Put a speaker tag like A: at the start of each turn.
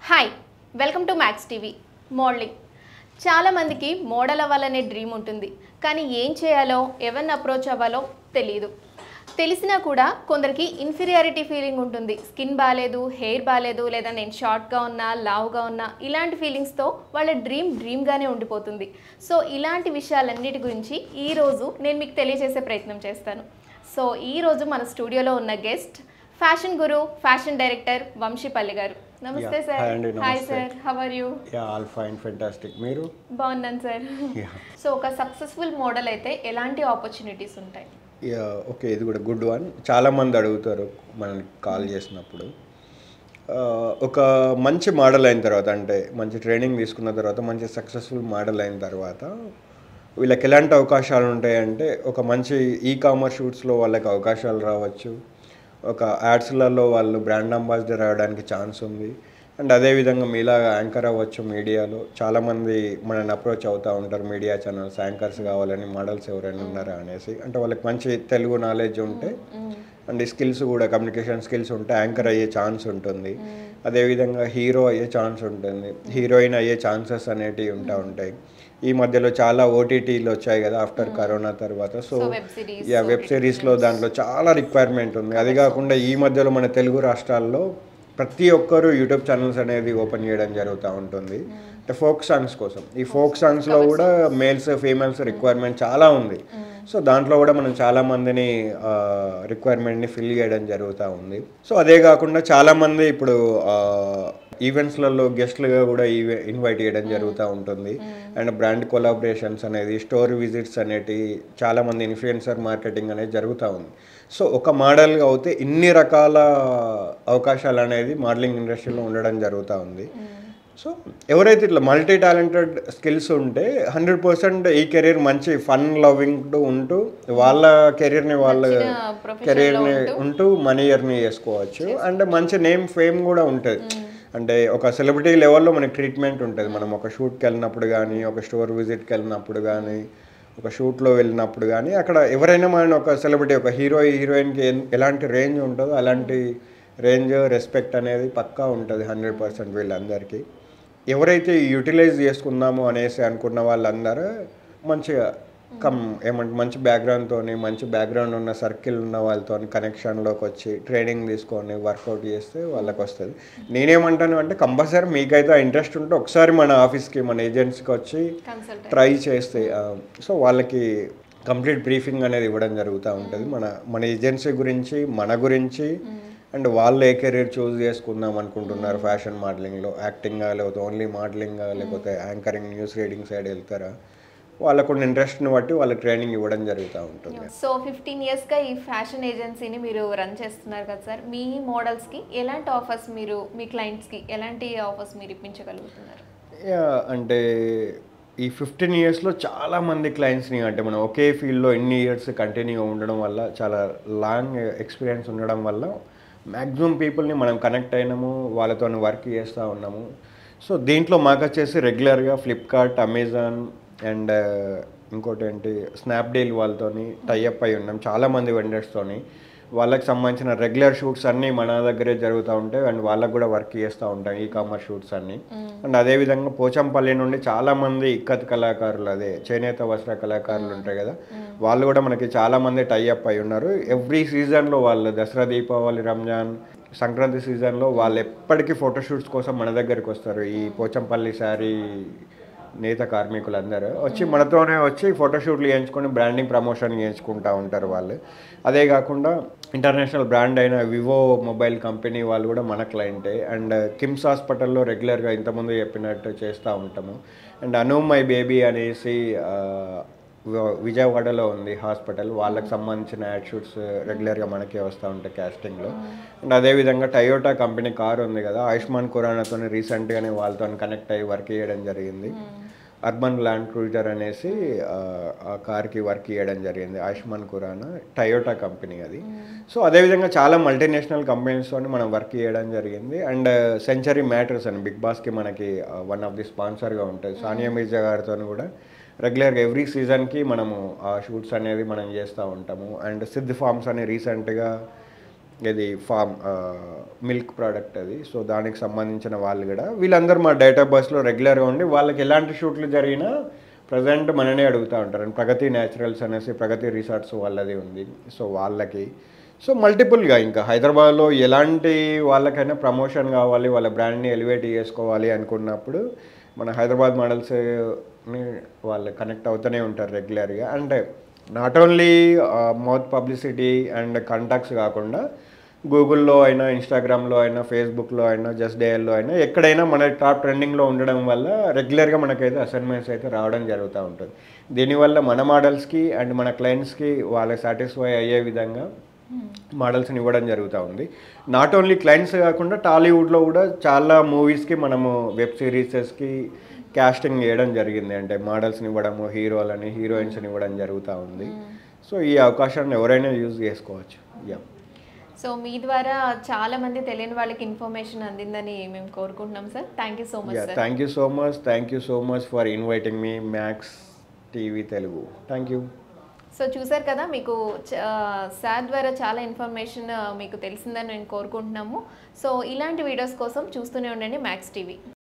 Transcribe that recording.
A: Hi welcome to Max TV modelling చాలామందికి model అవ్వాలనే dream ఉంటుంది కానీ ఏం చేయాలో ఎవరిని అప్రోచ్ అవ్వాలో తెలియదు తెలిసినా కూడా కొందరికి ఇన్ఫీరియారిటీ ఫీలింగ్ ఉంటుంది స్కిన్ బాగాలేదు హెయిర్ బాగాలేదు లేదా నేను షార్ట్గా ఉన్నా లావుగా ఉన్నా ఇలాంటి ఫీలింగ్స్తో వాళ్ళ డ్రీమ్ డ్రీమ్గానే ఉండిపోతుంది సో ఇలాంటి విషయాలన్నిటి గురించి ఈరోజు నేను మీకు తెలియజేసే ప్రయత్నం చేస్తాను సో ఈరోజు మన స్టూడియోలో ఉన్న guest fashion guru fashion director Vamshipalli గారు నమస్తే
B: Yeah.
A: సార్
B: Hi అండి,
A: హాయ్
B: నమస్తే.
A: Sir how are you
B: yeah all fine fantastic మీరు
A: బాగున్నాను సార్
B: యా
A: సో ఒక సక్సెస్ఫుల్ మోడల్ అయితే ఎలాంటి ఆపర్చునిటీస్ ఉంటాయి
B: యా ఓకే ఇది కూడా గుడ్ వన్ చాలామంది అడుగుతారు మనకి కాల్ చేసినప్పుడు ఆ, ఒక మంచి మోడల్ అయిన తర్వాత అంటే మంచి ట్రైనింగ్ తీసుకున్న తర్వాత మంచి సక్సెస్ఫుల్ మోడల్ అయిన తర్వాత వీళ్ళకి ఎలాంటి అవకాశాలు ఉంటాయంటే ఒక మంచి ఈ కామర్స్ షూట్స్లో వాళ్ళకి అవకాశాలు రావచ్చు ఒక యాడ్స్లలో వాళ్ళు బ్రాండ్ అంబాసిడర్ అవ్వడానికి ఛాన్స్ ఉంది అండ్ అదేవిధంగా మీలా యాంకర్ అవ్వచ్చు మీడియాలో చాలామంది మనల్ని అప్రోచ్ అవుతూ ఉంటారు మీడియా ఛానల్స్ యాంకర్స్ కావాలని మోడల్స్ ఎవరైనా ఉన్నారా అనేసి అంటే వాళ్ళకి మంచి తెలుగు నాలెడ్జ్ ఉంటే అండ్ ఈ స్కిల్స్ కూడా కమ్యూనికేషన్ స్కిల్స్ ఉంటే యాంకర్ అయ్యే ఛాన్స్ ఉంటుంది అదేవిధంగా హీరో అయ్యే ఛాన్స్ ఉంటుంది హీరోయిన్ అయ్యే ఛాన్సెస్ అనేటివి ఉంటా ఉంటాయి ఈ మధ్యలో చాలా ఓటీటీలు వచ్చాయి కదా ఆఫ్టర్ కరోనా తర్వాత so
A: So, web series,
B: yeah వెబ్ సిరీస్లో దాంట్లో చాలా రిక్వైర్మెంట్ ఉంది అది కాకుండా ఈ మధ్యలో మన తెలుగు రాష్ట్రాల్లో ప్రతి ఒక్కరు యూట్యూబ్ ఛానల్స్ అనేది ఓపెన్ చేయడం జరుగుతూ ఉంటుంది అంటే ఫోక్ సాంగ్స్ కోసం ఈ ఫోక్ సాంగ్స్లో కూడా మేల్స్ ఫీమేల్స్ రిక్వైర్మెంట్ చాలా ఉంది సో దాంట్లో కూడా మనం చాలా మందిని రిక్వైర్మెంట్ని ఫిల్ చేయడం జరుగుతూ ఉంది సో అదే కాకుండా చాలామంది ఇప్పుడు ఈవెంట్స్లలో గెస్ట్లుగా కూడా ఈవె ఇన్వైట్ చేయడం జరుగుతూ ఉంటుంది అండ్ బ్రాండ్ కొలాబరేషన్స్ అనేది స్టోర్ విజిట్స్ అనేటి చాలామంది ఇన్ఫ్లుయెన్సర్ మార్కెటింగ్ అనేది జరుగుతూ ఉంది సో ఒక మోడల్గా అయితే ఇన్ని రకాల అవకాశాలు అనేది మోడలింగ్ ఇండస్ట్రీలో ఉండడం జరుగుతూ ఉంది సో ఎవరైతే ఇట్లా మల్టీ టాలెంటెడ్ స్కిల్స్ ఉంటే హండ్రెడ్ పర్సెంట్ ఈ కెరీర్ మంచి ఫన్ లవింగ్ ఉంటూ వాళ్ళ కెరీర్ని వాళ్ళ
A: profession
B: కెరీర్ని ఉంటూ మనీ ఎర్న్ చేసుకోవచ్చు అండ్ మంచి నేమ్ ఫేమ్ కూడా ఉంటుంది అంటే ఒక సెలబ్రిటీ లెవెల్లో మనకి ట్రీట్మెంట్ ఉంటుంది మనం ఒక షూట్కి వెళ్ళినప్పుడు కానీ ఒక స్టోర్ విజిట్కి వెళ్ళినప్పుడు కానీ ఒక షూట్లో వెళ్ళినప్పుడు కానీ అక్కడ ఎవరైనా మన ఒక సెలబ్రిటీ ఒక హీరో హీరోయిన్కి ఎన్- ఎలాంటి రేంజ్ ఉంటుందో అలాంటి రేంజ్ రెస్పెక్ట్ అనేది పక్కా ఉంటుంది హండ్రెడ్ పర్సెంట్ వీళ్ళందరికీ ఎవరైతే యూటిలైజ్ చేసుకుందాము అనేసి అనుకున్న వాళ్ళందరూ మంచిగా కమ్ ఏమంటే మంచి బ్యాక్గ్రౌండ్తో మంచి బ్యాక్గ్రౌండ్ ఉన్న సర్కిల్ ఉన్న వాళ్ళతో కనెక్షన్లోకి వచ్చి ట్రైనింగ్ తీసుకొని వర్కౌట్ చేస్తే వాళ్ళకి వస్తుంది నేనేమంటాను అంటే కంపల్సరీ మీకైతే ఇంట్రెస్ట్ ఉంటే ఒకసారి మన ఆఫీస్కి మన ఏజెన్సీకి వచ్చి
A: కన్సల్ట్
B: ట్రై చేస్తే సో వాళ్ళకి కంప్లీట్ బ్రీఫింగ్ అనేది ఇవ్వడం జరుగుతూ ఉంటుంది మన మన ఏజెన్సీ గురించి మన గురించి అండ్ వాళ్ళు ఏ కెరీర్ చూస్ చేసుకుందాం అనుకుంటున్నారు ఫ్యాషన్ మోడలింగ్లో యాక్టింగా లేకపోతే ఓన్లీ మోడలింగా లేకపోతే యాంకరింగ్ న్యూస్ రీడింగ్ సైడ్ వెళ్తారా వాళ్ళకున్న ఇంట్రెస్ట్ని బట్టి వాళ్ళకి ట్రైనింగ్ ఇవ్వడం జరుగుతూ ఉంటుంది
A: సో ఫిఫ్టీన్ ఇయర్స్గా ఈ ఫ్యాషన్ ఏజెన్సీని మీరు రన్ చేస్తున్నారు కదా సార్ మీ మోడల్స్కి ఎలాంటి ఆఫర్స్ మీరు మీ క్లయింట్స్కి ఎలాంటి ఆఫర్స్ మీరు ఇప్పించగలుగుతున్నారు
B: యా అంటే ఈ ఫిఫ్టీన్ ఇయర్స్లో చాలా మంది క్లయింట్స్ని అంటే మనం ఒకే ఫీల్డ్లో ఎన్ని ఇయర్స్ కంటిన్యూ ఉండడం వల్ల చాలా లాంగ్ ఎక్స్పీరియన్స్ ఉండడం వల్ల మ్యాక్సిమం పీపుల్ని మనం కనెక్ట్ అయినాము వాళ్ళతో వర్క్ చేస్తూ ఉన్నాము సో దీంట్లో మాకు వచ్చేసి రెగ్యులర్గా ఫ్లిప్కార్ట్ అమెజాన్ అండ్ ఇంకోటి ఏంటి స్నాప్డీల్ వాళ్ళతోని టైఅప్ అయి ఉన్నాం చాలామంది వెండర్స్తోని వాళ్ళకి సంబంధించిన రెగ్యులర్ షూట్స్ అన్నీ మన దగ్గరే జరుగుతూ ఉంటాయి అండ్ వాళ్ళకి కూడా వర్క్ చేస్తూ ఉంటాం ఈ కామర్స్ షూట్స్ అన్నీ అండ్ అదేవిధంగా పోచంపల్లి నుండి చాలా మంది ఇక్కత్ కళాకారులు అదే చేనేత వస్త్ర కళాకారులు ఉంటాయి కదా వాళ్ళు కూడా మనకి చాలా మంది టైఅప్ అయి ఉన్నారు ఎవ్రీ సీజన్లో వాళ్ళు దసరా దీపావళి రంజాన్ సంక్రాంతి సీజన్లో వాళ్ళు ఎప్పటికీ ఫోటోషూట్స్ కోసం మన దగ్గరికి వస్తారు ఈ పోచంపల్లి శారీ నేత కార్మికులందరూ వచ్చి మనతోనే వచ్చి ఫోటోషూట్లు చేయించుకొని బ్రాండింగ్ ప్రమోషన్ చేయించుకుంటూ ఉంటారు వాళ్ళు అదే కాకుండా ఇంటర్నేషనల్ బ్రాండ్ అయిన వివో మొబైల్ కంపెనీ వాళ్ళు కూడా మన క్లయింటే అండ్ కిమ్స్ హాస్పిటల్లో రెగ్యులర్గా ఇంతకుముందు చెప్పినట్టు చేస్తూ ఉంటాము అండ్ అను మై బేబీ అనేసి ఆ, వి- విజయవాడలో ఉంది హాస్పిటల్ వాళ్ళకి సంబంధించిన యాడ్ షూట్స్ రెగ్యులర్గా మనకే వస్తూ ఉంటాయి క్యాస్టింగ్లో అండ్ అదేవిధంగా టయోటా కంపెనీ కార్ ఉంది కదా ఆయుష్మాన్ ఖురానాతో రీసెంట్గానే వాళ్ళతో కనెక్ట్ అయ్యి వర్క్ చేయడం జరిగింది అర్బన్ ల్యాండ్ క్రూజర్ అనేసి ఆ, ఆ కార్కి వర్క్ చేయడం జరిగింది ఆయుష్మాన్ ఖురానా టయోటా కంపెనీ అది సో అదేవిధంగా చాలా మల్టీనేషనల్ కంపెనీస్తో మనం వర్క్ చేయడం జరిగింది అండ్ సెంచరీ మ్యాటర్స్ అని బిగ్ బాస్కి మనకి వన్ ఆఫ్ ది స్పాన్సర్గా ఉంటుంది సానియా మిర్జా గారితో కూడా రెగ్యులర్గా ఎవ్రీ సీజన్కి మనము ఆ షూట్స్ అనేది మనం చేస్తూ ఉంటాము అండ్ సిద్ధ్ ఫార్మ్స్ అని రీసెంట్గా ఇది ఫామ్ మిల్క్ ప్రోడక్ట్ అది సో దానికి సంబంధించిన వాళ్ళు కూడా వీళ్ళందరూ మా డేటాబేస్లో రెగ్యులర్గా ఉండి వాళ్ళకి ఎలాంటి షూట్లు జరిగినా ప్రజెంట్ మననే అడుగుతూ ఉంటారు అండ్ ప్రగతి న్యాచురల్స్ అనేసి ప్రగతి రిసార్ట్స్ వాళ్ళది ఉంది సో వాళ్ళకి సో మల్టిపుల్గా ఇంకా హైదరాబాద్లో ఎలాంటి వాళ్ళకైనా ప్రమోషన్ కావాలి వాళ్ళ బ్రాండ్ని ఎలివేట్ చేసుకోవాలి అనుకున్నప్పుడు మన హైదరాబాద్ మోడల్స్ని వాళ్ళు కనెక్ట్ అవుతూనే ఉంటారు రెగ్యులర్గా అంటే not only mouth publicity and contacts కాకుండా గూగుల్లో అయినా ఇన్స్టాగ్రామ్లో అయినా ఫేస్బుక్లో అయినా జస్ట్ డేఎల్లో అయినా ఎక్కడైనా మన టాప్ ట్రెండింగ్లో ఉండడం వల్ల రెగ్యులర్గా మనకైతే అసైన్మెంట్స్ అయితే రావడం జరుగుతూ ఉంటుంది దీనివల్ల మన మోడల్స్కి అండ్ మన క్లయింట్స్కి వాళ్ళకి సాటిస్ఫై అయ్యే విధంగా మోడల్స్ని ఇవ్వడం జరుగుతూ ఉంది నాట్ ఓన్లీ క్లయింట్స్ కాకుండా టాలీవుడ్లో కూడా చాలా మూవీస్కి మనము వెబ్ సిరీసెస్కి కాస్టింగ్ చేయడం జరిగింది అంటే మోడల్స్ని ఇవ్వడము హీరోలని హీరోయిన్స్ని ఇవ్వడం జరుగుతూ ఉంది సో ఈ అవకాశాన్ని ఎవరైనా యూజ్ చేసుకోవచ్చు యా
A: సో మీ ద్వారా చాలా మంది తెలియని వాళ్ళకి ఇన్ఫర్మేషన్ అందిందని మేము కోరుకుంటున్నాం sir thank you so much
B: yeah
A: sir
B: thank you so much thank you so much for inviting మీ Max TV Telugu thank you
A: so చూసారు కదా మీకు చ- సార్ ద్వారా చాలా ఇన్ఫర్మేషన్ మీకు తెలిసిందని నేను కోరుకుంటున్నాము సో ఇలాంటి వీడియోస్ కోసం చూస్తూనే ఉండండి మ్యాక్స్ టీవీ